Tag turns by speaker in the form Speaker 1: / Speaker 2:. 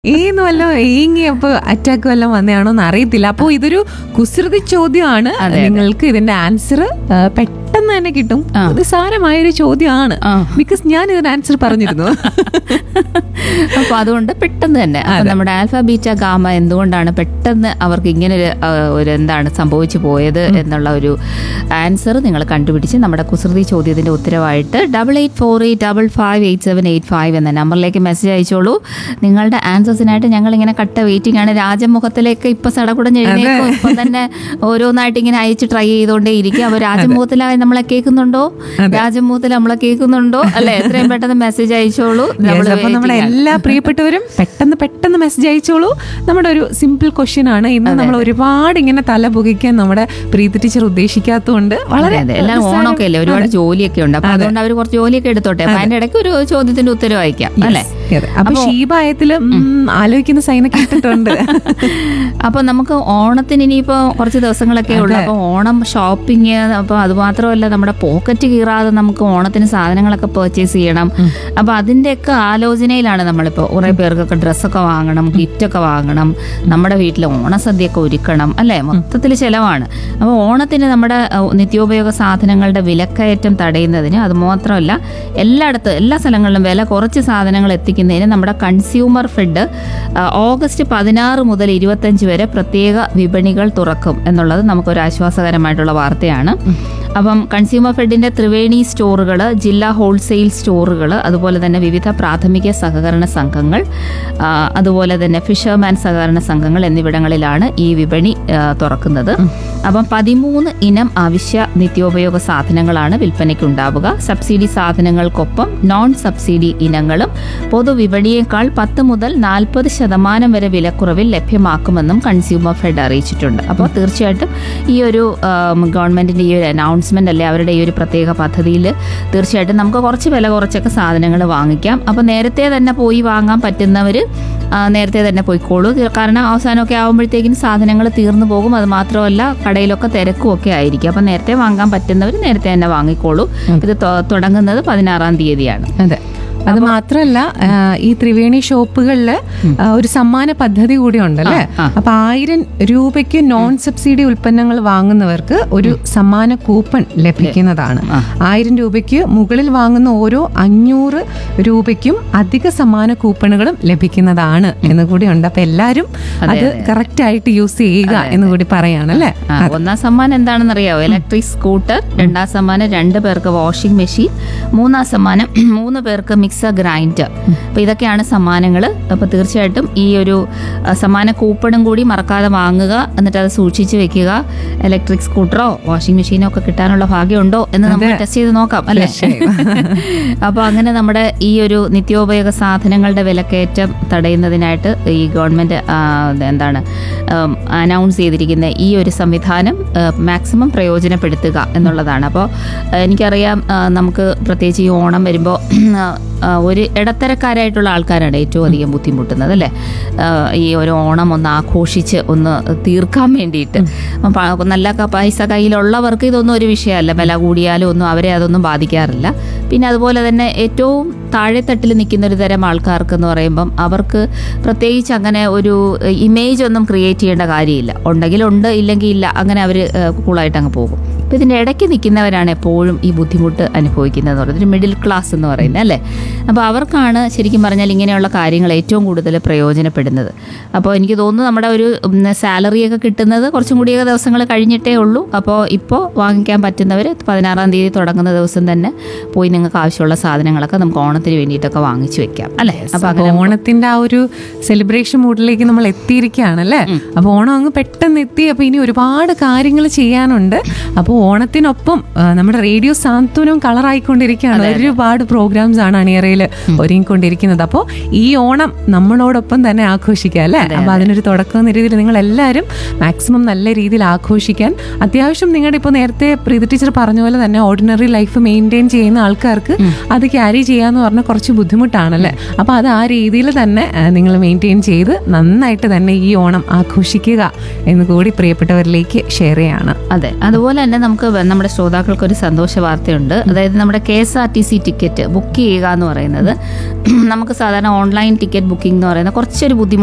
Speaker 1: ഏന്ന് വല്ലോ ഏങ്ങിയപ്പോ അറ്റാക്ക് വല്ലതും വന്നതാണോ എന്ന് അറിയത്തില്ല അപ്പോ ഇതൊരു കുസൃതി ചോദ്യമാണ്
Speaker 2: അതെ, അതെ.
Speaker 1: നിങ്ങൾക്ക് ഇതിന്റെ ആൻസർ പെട്ടെന്ന് തന്നെ കിട്ടും
Speaker 2: ആ.
Speaker 1: ഇത് സാരമായ ഒരു ചോദ്യമാണ്
Speaker 2: ആ.
Speaker 1: ബിക്കോസ് ഞാൻ ഇതിന്റെ ആൻസർ പറഞ്ഞിരുന്നു
Speaker 2: അപ്പൊ അതുകൊണ്ട് പെട്ടെന്ന് തന്നെ അപ്പൊ നമ്മുടെ ആൽഫ ബീറ്റ ഗാമ എന്തുകൊണ്ടാണ് പെട്ടെന്ന് അവർക്ക് ഇങ്ങനെ ഒരു ആ, ഒരു എന്താണ് സംഭവിച്ചു പോയത് എന്നുള്ള ഒരു ആൻസർ നിങ്ങൾ കണ്ടുപിടിച്ച് നമ്മുടെ കുസൃതി ചോദ്യത്തിന്റെ ഉത്തരവായിട്ട് double eight four eight double five eight seven eight five എന്ന നമ്പറിലേക്ക് മെസ്സേജ് അയച്ചോളൂ നിങ്ങളുടെ ആൻസേഴ്സിനായിട്ട് ഞങ്ങൾ ഇങ്ങനെ കട്ട വെയിറ്റിംഗ് ആണ് രാജമുഖത്തിലേക്ക് ഇപ്പൊ സടകുടഞ്ഞ് എഴുന്നേക്കും ഇപ്പം തന്നെ ഓരോന്നായിട്ട് ഇങ്ങനെ അയച്ച് ട്രൈ ചെയ്തുകൊണ്ടേ ഇരിക്കും അപ്പൊ രാജമുഖത്തിലായി നമ്മളെ കേൾക്കുന്നുണ്ടോ രാജമുഖത്തിൽ നമ്മളെ കേൾക്കുന്നുണ്ടോ അല്ലെ എത്രയും പെട്ടെന്ന് മെസ്സേജ് അയച്ചോളൂ
Speaker 1: Yes,
Speaker 2: നമ്മള്
Speaker 1: അപ്പൊ നമ്മുടെ
Speaker 2: waiting ആണ്.
Speaker 1: എല്ലാ പ്രിയപ്പെട്ടവരും പെട്ടെന്ന് പെട്ടെന്ന് മെസ്സേജ് അയച്ചോളൂ നമ്മുടെ ഒരു സിമ്പിൾ ക്വസ്റ്റ്യൻ ആണ് ഇന്ന് നമ്മൾ ഒരുപാട് ഇങ്ങനെ തല പുകയ്ക്കാൻ നമ്മുടെ പ്രീതി ടീച്ചർ ഉദ്ദേശിക്കാത്തതുകൊണ്ട് വളരെ
Speaker 2: അതെ, അതെ. എല്ലാം
Speaker 1: നിസ്സാരം-
Speaker 2: ഓണമൊക്കെ അല്ലേ ഒരുപാട് ജോലിയൊക്കെ ഉണ്ട് അപ്പൊ അതുകൊണ്ട് അവർ കുറച്ച് ജോലിയൊക്കെ എടുത്തോട്ടെ അപ്പൊ അതിന്റെ ഇടയ്ക്ക് ഒരു ചോദ്യത്തിന്റെ ഉത്തരം വായിക്കാം അല്ലെ
Speaker 1: അതെ. അപ്പൊ ഷീബായത്തില് ആലോചിക്കുന്ന സൈനൊക്കെ ഇട്ടിട്ടുണ്ട്
Speaker 2: അപ്പൊ നമുക്ക് ഓണത്തിന് ഇനിയിപ്പോ കുറച്ച് ദിവസങ്ങളൊക്കെ ഉള്ളു അപ്പൊ ഓണം ഷോപ്പിംഗ് അപ്പൊ അത് മാത്രമല്ല നമ്മുടെ പോക്കറ്റ് കീറാതെ നമുക്ക് ഓണത്തിന് സാധനങ്ങളൊക്കെ പർച്ചേസ് ചെയ്യണം അപ്പൊ അതിന്റെയൊക്കെ ആലോചനയിലാണ് നമ്മളിപ്പോ കുറെ പേർക്കൊക്കെ ഡ്രസ്സൊക്കെ വാങ്ങണം ഗിഫ്റ്റൊക്കെ വാങ്ങണം നമ്മുടെ വീട്ടിൽ ഓണസദ്യയൊക്കെ ഒരുക്കണം അല്ലെ മൊത്തത്തിൽ ചെലവാണ് അപ്പോൾ ഓണത്തിന് നമ്മുടെ അഹ്, നിത്യോപയോഗ സാധനങ്ങളുടെ വിലക്കയറ്റം തടയുന്നതിന് അത് മാത്രമല്ല എല്ലായിടത്തും എല്ലാ സ്ഥലങ്ങളിലും വില കുറച്ച് സാധനങ്ങൾ എത്തിക്കുന്നതിന് നമ്മുടെ കൺസ്യൂമർ ഫെഡ് ഓഗസ്റ്റ് പതിനാറ് മുതൽ ഇരുപത്തഞ്ച് വരെ പ്രത്യേക വിപണികൾ തുറക്കും എന്നുള്ളത് നമുക്കൊരു ആശ്വാസകരമായിട്ടുള്ള വാർത്തയാണ് അപ്പം കൺസ്യൂമർ ഫെഡിന്റെ ത്രിവേണി സ്റ്റോറുകൾ ജില്ലാ ഹോൾസെയിൽ സ്റ്റോറുകൾ അതുപോലെ തന്നെ വിവിധ പ്രാഥമിക സഹകരണ സംഘങ്ങൾ ആ, അതുപോലെ തന്നെ ഫിഷർമാൻ സഹകരണ സംഘങ്ങൾ എന്നിവിടങ്ങളിലാണ് ഈ വിപണി ആ, തുറക്കുന്നത് അപ്പം പതിമൂന്ന് ഇനം അവശ്യ നിത്യോപയോഗ സാധനങ്ങളാണ് വിൽപ്പനയ്ക്കുണ്ടാവുക സബ്സിഡി സാധനങ്ങൾക്കൊപ്പം നോൺ സബ്സിഡി ഇനങ്ങളും പൊതുവിപണിയേക്കാൾ പത്ത് മുതൽ നാൽപ്പത് ശതമാനം വരെ വിലക്കുറവിൽ ലഭ്യമാക്കുമെന്നും കൺസ്യൂമർ ഫെഡ് അറിയിച്ചിട്ടുണ്ട് അപ്പോൾ തീർച്ചയായിട്ടും ഈ ഒരു ആം, ഗവൺമെന്റിന്റെ ഈ ഒരു അനൗൺസ്മെന്റ് അല്ലെ അവരുടെ ഈ ഒരു പ്രത്യേക പദ്ധതിയിൽ തീർച്ചയായിട്ടും നമുക്ക് കുറച്ച് വില കുറച്ചൊക്കെ സാധനങ്ങൾ വാങ്ങിക്കാം അപ്പോൾ നേരത്തെ തന്നെ പോയി വാങ്ങാൻ പറ്റുന്നവർ നേരത്തെ തന്നെ പോയിക്കോളൂ തീർ- കാരണം അവസാനമൊക്കെ ആകുമ്പോഴത്തേക്കും സാധനങ്ങൾ തീർന്നു പോകും അത് മാത്രമല്ല കടയിലൊക്കെ തിരക്കും ഒക്കെ ആയിരിക്കും അപ്പം നേരത്തെ വാങ്ങാൻ പറ്റുന്നവർ നേരത്തെ തന്നെ വാങ്ങിക്കോളൂ ഇത് തൊ- തുടങ്ങുന്നത് പതിനാറാം തീയതിയാണ്
Speaker 1: അതെ അത് മാത്രല്ല ആ, ഈ ത്രിവേണി ഷോപ്പുകളിൽ ഒരു സമ്മാന പദ്ധതി കൂടി ഉണ്ടല്ലേ
Speaker 2: ആ.
Speaker 1: അപ്പൊ ആയിരം രൂപയ്ക്ക് നോൺ സബ്സിഡി ഉൽപ്പന്നങ്ങൾ വാങ്ങുന്നവർക്ക് ഒരു സമ്മാന കൂപ്പൺ ലഭിക്കുന്നതാണ്
Speaker 2: ആ.
Speaker 1: ആയിരം രൂപയ്ക്ക് മുകളിൽ വാങ്ങുന്ന ഓരോ അഞ്ഞൂറ് രൂപയ്ക്കും അധിക സമ്മാന കൂപ്പണുകളും ലഭിക്കുന്നതാണ് എന്ന് കൂടി ഉണ്ട് അപ്പൊ എല്ലാരും അത് കറക്റ്റ് ആയിട്ട് യൂസ് ചെയ്യുക എന്ന് കൂടി പറയാണല്ലേ
Speaker 2: ആ, ഒന്നാം സമ്മാനം എന്താണെന്ന് അറിയാവോ ഇലക്ട്രിക് സ്കൂട്ടർ രണ്ടാം സമ്മാനം രണ്ട് പേർക്ക് വാഷിംഗ് മെഷീൻ മൂന്നാം സമ്മാനം മൂന്ന് പേർക്ക് മിക്സർ ഗ്രൈൻഡർ അപ്പൊ ഇതൊക്കെയാണ് സമ്മാനങ്ങൾ അപ്പൊ തീർച്ചയായിട്ടും ഈ ഒരു ആ, സമ്മാന കൂപ്പണും കൂടി മറക്കാതെ വാങ്ങുക എന്നിട്ട് അത് സൂക്ഷിച്ചു വെക്കുക ഇലക്ട്രിക് സ്കൂട്ടറോ വാഷിംഗ് മെഷീനോ ഒക്കെ കിട്ടാനുള്ള ഭാഗ്യമുണ്ടോ എന്ന് നമുക്ക് ടെസ്റ്റ് ചെയ്ത് നോക്കാം അല്ലേ അപ്പോൾ അങ്ങനെ നമ്മുടെ ഈ ഒരു നിത്യോപയോഗ സാധനങ്ങളുടെ വിലക്കയറ്റം തടയുന്നതിനായിട്ട് ഈ ഗവൺമെന്റ് ആ, എന്താണ് അനൗൺസ് ചെയ്തിരിക്കുന്ന ഈ ഒരു സംവിധാനം മാക്സിമം പ്രയോജനപ്പെടുത്തുക എന്നുള്ളതാണ് അപ്പോൾ എനിക്കറിയാം ആ, നമുക്ക് പ്രത്യേകിച്ച് ഈ ഓണം വരുമ്പോൾ ഒരു ഇടത്തരക്കാരായിട്ടുള്ള ആൾക്കാരാണ് ഏറ്റവും അധികം ബുദ്ധിമുട്ടുന്നത് അല്ലേ ആ, ഈ ഒരു ഓണം ഒന്ന് ആഘോഷിച്ച് ഒന്ന് തീർക്കാൻ വേണ്ടിയിട്ട് അപ്പം പ- നല്ല ക- പൈസ കയ്യിലുള്ളവർക്ക് ഇതൊന്നും ഒരു വിഷയമല്ല വില കൂടിയാലും ഒന്നും അവരെ അതൊന്നും ബാധിക്കാറില്ല പിന്നെ അതുപോലെ തന്നെ ഏറ്റവും താഴെത്തട്ടിൽ നിൽക്കുന്ന ഒരു തരം ആൾക്കാർക്ക് എന്ന് പറയുമ്പം അവർക്ക് പ്രത്യേകിച്ച് അങ്ങനെ ഒരു ഇമേജ് ഒന്നും ക്രിയേറ്റ് ചെയ്യേണ്ട കാര്യമില്ല ഉണ്ടെങ്കിൽ ഉണ്ട് ഇല്ലെങ്കിൽ ഇല്ല അങ്ങനെ അവർ കൂളായിട്ട് അങ്ങ് പോകും അപ്പം ഇതിൻ്റെ ഇടയ്ക്ക് നിൽക്കുന്നവരാണ് എപ്പോഴും ഈ ബുദ്ധിമുട്ട് അനുഭവിക്കുന്നത് എന്ന് പറയുന്നത് ഒരു മിഡിൽ ക്ലാസ് എന്ന് പറയുന്നത് അല്ലേ അപ്പോൾ അവർക്കാണ് ശരിക്കും പറഞ്ഞാൽ ഇങ്ങനെയുള്ള കാര്യങ്ങൾ ഏറ്റവും കൂടുതൽ പ്രയോജനപ്പെടുന്നത് അപ്പോൾ എനിക്ക് തോന്നുന്നു നമ്മുടെ ഒരു സാലറിയൊക്കെ കിട്ടുന്നത് കുറച്ചും കൂടിയൊക്കെ ദിവസങ്ങൾ കഴിഞ്ഞിട്ടേ ഉള്ളൂ അപ്പോൾ ഇപ്പോൾ വാങ്ങിക്കാൻ പറ്റുന്നവർ പതിനാറാം തീയതി തുടങ്ങുന്ന ദിവസം തന്നെ പോയി നിങ്ങൾക്ക് ആവശ്യമുള്ള സാധനങ്ങളൊക്കെ നമുക്ക് ഓണത്തിന് വേണ്ടിയിട്ടൊക്കെ വാങ്ങിച്ചു വെക്കാം അല്ലേ അപ്പോൾ
Speaker 1: അപ്പൊ
Speaker 2: അങ്ങനെ
Speaker 1: ഓണത്തിന്റെ ആ ഒരു സെലിബ്രേഷൻ മൂഡിലേക്ക് നമ്മൾ എത്തിയിരിക്കുകയാണല്ലേ അപ്പൊ ഓണം അങ്ങ് പെട്ടെന്ന് എത്തി അപ്പൊ ഇനി ഒരുപാട് കാര്യങ്ങൾ ചെയ്യാനുണ്ട് അപ്പോൾ ഓണത്തിനൊപ്പം ആ, നമ്മുടെ റേഡിയോ സാന്ത്വനവും കളറായിക്കൊണ്ടിരിക്കുകയാണ് ഒരുപാട് പ്രോഗ്രാംസ് ആണ് അണിയറയിൽ ഒരുങ്ങിക്കൊണ്ടിരിക്കുന്നത് അപ്പോൾ ഈ ഓണം നമ്മളോടൊപ്പം തന്നെ ആഘോഷിക്കുക അല്ലേ അപ്പൊ അതിനൊരു തുടക്കം എന്ന രീതിയിൽ നിങ്ങൾ എല്ലാവരും മാക്സിമം നല്ല രീതിയിൽ ആഘോഷിക്കാൻ അത്യാവശ്യം നിങ്ങളുടെ ഇപ്പോൾ നേരത്തെ പ്രീതി ടീച്ചർ പറഞ്ഞ പോലെ തന്നെ ഓർഡിനറി ലൈഫ് മെയിൻറ്റെയിൻ ചെയ്യുന്ന ആൾക്കാർക്ക് അത് ക്യാരി ചെയ്യാന്ന് പറഞ്ഞാൽ കുറച്ച് ബുദ്ധിമുട്ടാണല്ലേ അപ്പൊ അത് ആ രീതിയിൽ തന്നെ നിങ്ങൾ മെയിൻറ്റെയിൻ ചെയ്ത് നന്നായിട്ട് തന്നെ ഈ ഓണം ആഘോഷിക്കുക എന്ന് കൂടി പ്രിയപ്പെട്ടവരിലേക്ക് ഷെയർ ചെയ്യാണ്
Speaker 2: അതെ അതുപോലെ തന്നെ നമുക്ക് വ- നമ്മുടെ ശ്രോതാക്കൾക്ക് ഒരു സന്തോഷ വാർത്തയുണ്ട് അതായത് നമ്മുടെ K S R T C ticket book ചെയ്യുക എന്ന് പറയുന്നത് നമുക്ക് സാധാരണ ഓൺലൈൻ ടിക്കറ്റ് ബുക്കിംഗ് എന്ന് പറയുന്നത് കുറച്ചൊരു ബുദ്ധിമുട്ട്